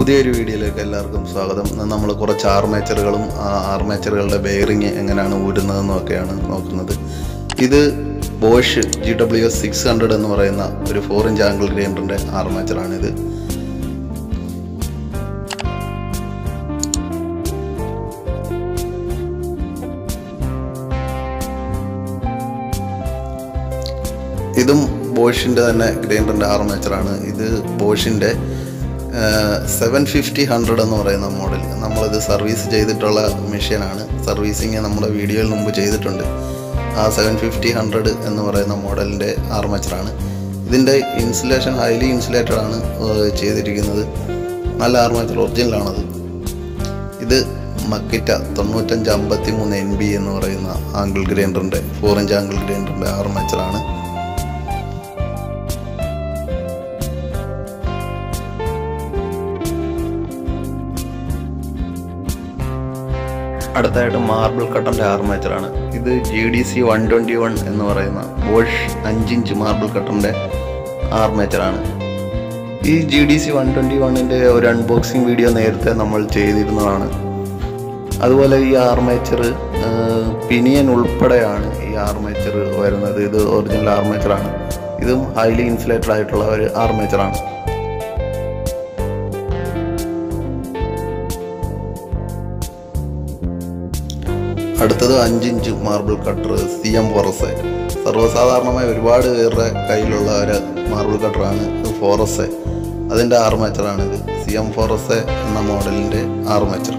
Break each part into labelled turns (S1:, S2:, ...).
S1: പുതിയൊരു വീഡിയോയിലേക്ക് എല്ലാവർക്കും സ്വാഗതം ഇന്ന് നമ്മൾ കുറച്ച് ആർമേച്ചറുകളും ആ ആർമേച്ചറുകളുടെ ബെയറിങ് എങ്ങനെയാണ് ഊരുന്നതെന്നും ഒക്കെയാണ് നോക്കുന്നത് ഇത് Bosch G W S six hundred എന്ന് പറയുന്ന ഒരു ഫോർ ഇഞ്ച് ആംഗിൾ ഗ്രൈൻഡറിൻ്റെ ആർമേച്ചറാണിത് ഇതും ബോഷിൻ്റെ തന്നെ ഗ്രൈൻഡറിൻ്റെ ആർമേച്ചറാണ് ഇത് ബോഷിൻ്റെ സെവൻ ഫിഫ്റ്റി ഹൺഡ്രഡ് എന്ന് പറയുന്ന മോഡൽ നമ്മളിത് സർവീസ് ചെയ്തിട്ടുള്ള മെഷീനാണ് സർവീസിങ് നമ്മുടെ വീഡിയോയിൽ മുമ്പ് ചെയ്തിട്ടുണ്ട് ആ സെവൻ ഫിഫ്റ്റി ഹൺഡ്രഡ് എന്ന് പറയുന്ന മോഡലിൻ്റെ ആർമേച്ചറാണ് ഇതിൻ്റെ ഇൻസുലേഷൻ ഹൈലി ഇൻസുലേറ്റഡ് ആണ് ഏഹ്, ചെയ്തിരിക്കുന്നത് നല്ല ആർമേച്ചർ ഒറിജിനലാണത് ഇത് മക്കിറ്റ തൊണ്ണൂറ്റഞ്ച് അമ്പത്തി മൂന്ന് എൻ ബി എന്ന് പറയുന്ന ആംഗിൾ ഗ്രൈൻഡറിൻ്റെ ഫോർ ഇഞ്ച് ആംഗിൾ ഗ്രൈൻഡറിൻ്റെ ആർമേച്ചറാണ് അടുത്തായിട്ട് മാർബിൾ കട്ടൻ്റെ ആർമേച്ചറാണ് ഇത് G D C one twenty one എന്ന് പറയുന്ന ബോഷ് അഞ്ചിഞ്ച് മാർബിൾ കട്ടൻ്റെ ആർമേച്ചറാണ് ഈ G D C one twenty വണ്ണിൻ്റെ ഒരു അൺബോക്സിങ് വീഡിയോ നേരത്തെ നമ്മൾ ചെയ്തിരുന്നതാണ് അതുപോലെ ഈ ആർമേച്ചർ പിനിയൻ ഉൾപ്പെടെയാണ് ഈ ആർമേച്ചർ വരുന്നത് ഇത് ഒറിജിനൽ ആർമേച്ചറാണ് ഇതും ഹൈലി ഇൻസുലേറ്റഡ് ആയിട്ടുള്ള ഒരു ആർമേച്ചറാണ് അടുത്തത് അഞ്ചിഞ്ച് മാർബിൾ കട്ടർ സി എം ഫോറസ് സർവ്വസാധാരണമായി ഒരുപാട് പേരുടെ കയ്യിലുള്ള ഒരു മാർബിൾ കട്ടറാണ് ഫോറസ് അതിൻ്റെ ആർമേച്ചറാണ് ഇത് സി എം ഫോറസ് എന്ന മോഡലിൻ്റെ ആർമേച്ചർ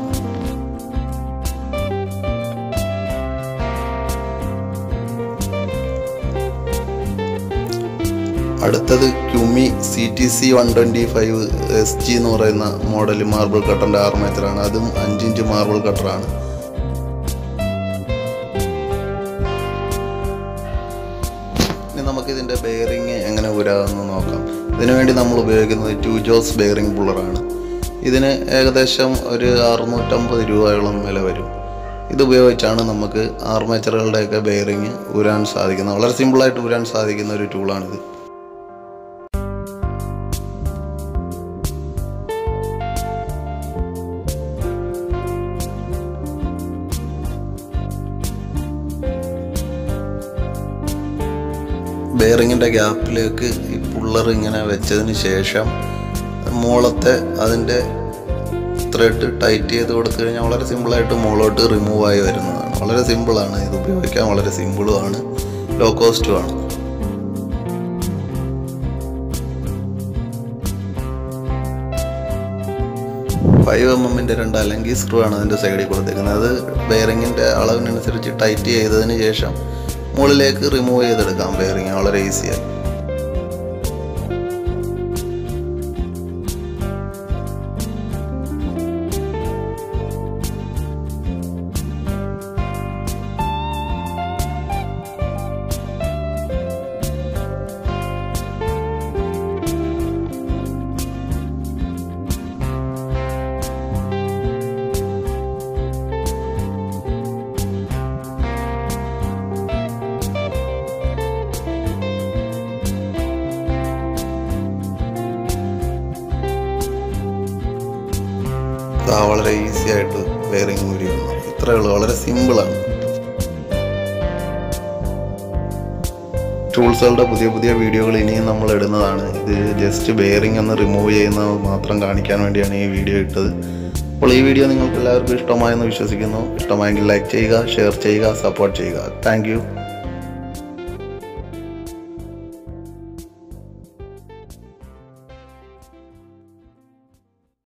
S1: അടുത്തത് ക്യുമി C T C one twenty five S G എന്ന് പറയുന്ന മോഡൽ മാർബിൾ കട്ടറിൻ്റെ ആർമേച്ചറാണ് അതും അഞ്ചിഞ്ച് മാർബിൾ കട്ടറാണ് ഇനി നമുക്ക് ഇതിൻ്റെ ബെയറിങ് എങ്ങനെ ഊരാമെന്ന് നോക്കാം ഇതിനുവേണ്ടി നമ്മൾ ഉപയോഗിക്കുന്നത് ടു ജോസ് ബെയറിംഗ് പുള്ളറാണ് ഇതിന് ഏകദേശം ഒരു അറുന്നൂറ്റമ്പത് രൂപയോളം വില വരും ഇത് ഉപയോഗിച്ചാണ് നമുക്ക് ആർമേച്ചറുകളുടെയൊക്കെ ബെയറിങ് ഊരാൻ സാധിക്കുന്നത് വളരെ സിമ്പിളായിട്ട് ഊരാൻ സാധിക്കുന്ന ഒരു ടൂളാണിത് ബെയറിങ്ങിൻ്റെ ഗ്യാപ്പിലേക്ക് ഈ പുള്ളർ ഇങ്ങനെ വെച്ചതിന് ശേഷം മോളത്തെ അതിൻ്റെ ത്രെഡ് ടൈറ്റ് ചെയ്ത് കൊടുത്തു കഴിഞ്ഞാൽ വളരെ സിമ്പിളായിട്ട് മുകളോട്ട് റിമൂവ് ആയി വരുന്നതാണ് വളരെ സിമ്പിളാണ് ഇത് ഉപയോഗിക്കാൻ വളരെ സിമ്പിളുമാണ് ലോ കോസ്റ്റുമാണ് ഫൈവ് എം എമ്മിൻ്റെ രണ്ട് അലങ്കി സ്ക്രൂ ആണ് അതിൻ്റെ സൈഡിൽ കൊടുത്തേക്കുന്നത് അത് ബെയറിങ്ങിൻ്റെ അളവിനനുസരിച്ച് ടൈറ്റ് ചെയ്തതിന് ശേഷം മുകളിലേക്ക് റിമൂവ് ചെയ്തെടുക്കാം ബെയറിങ് വളരെ ഈസിയായി ഇതാ വളരെ ഈസി ആയിട്ട് ബെയറിങ് ഊരി വന്നു ഇത്രയേ ഉള്ളൂ വളരെ സിമ്പിളാണ് ടൂൾസുകളുടെ പുതിയ പുതിയ വീഡിയോകൾ ഇനിയും നമ്മൾ ഇടുന്നതാണ് ഇത് ജസ്റ്റ് ബെയറിംഗ് ഒന്ന് റിമൂവ് ചെയ്യുന്നത് മാത്രം കാണിക്കാൻ വേണ്ടിയാണ് ഈ വീഡിയോ ഇട്ടത് അപ്പോൾ ഈ വീഡിയോ നിങ്ങൾക്ക് എല്ലാവർക്കും ഇഷ്ടമായെന്ന് വിശ്വസിക്കുന്നു ഇഷ്ടമായെങ്കിൽ ലൈക്ക് ചെയ്യുക ഷെയർ ചെയ്യുക സപ്പോർട്ട് ചെയ്യുക താങ്ക്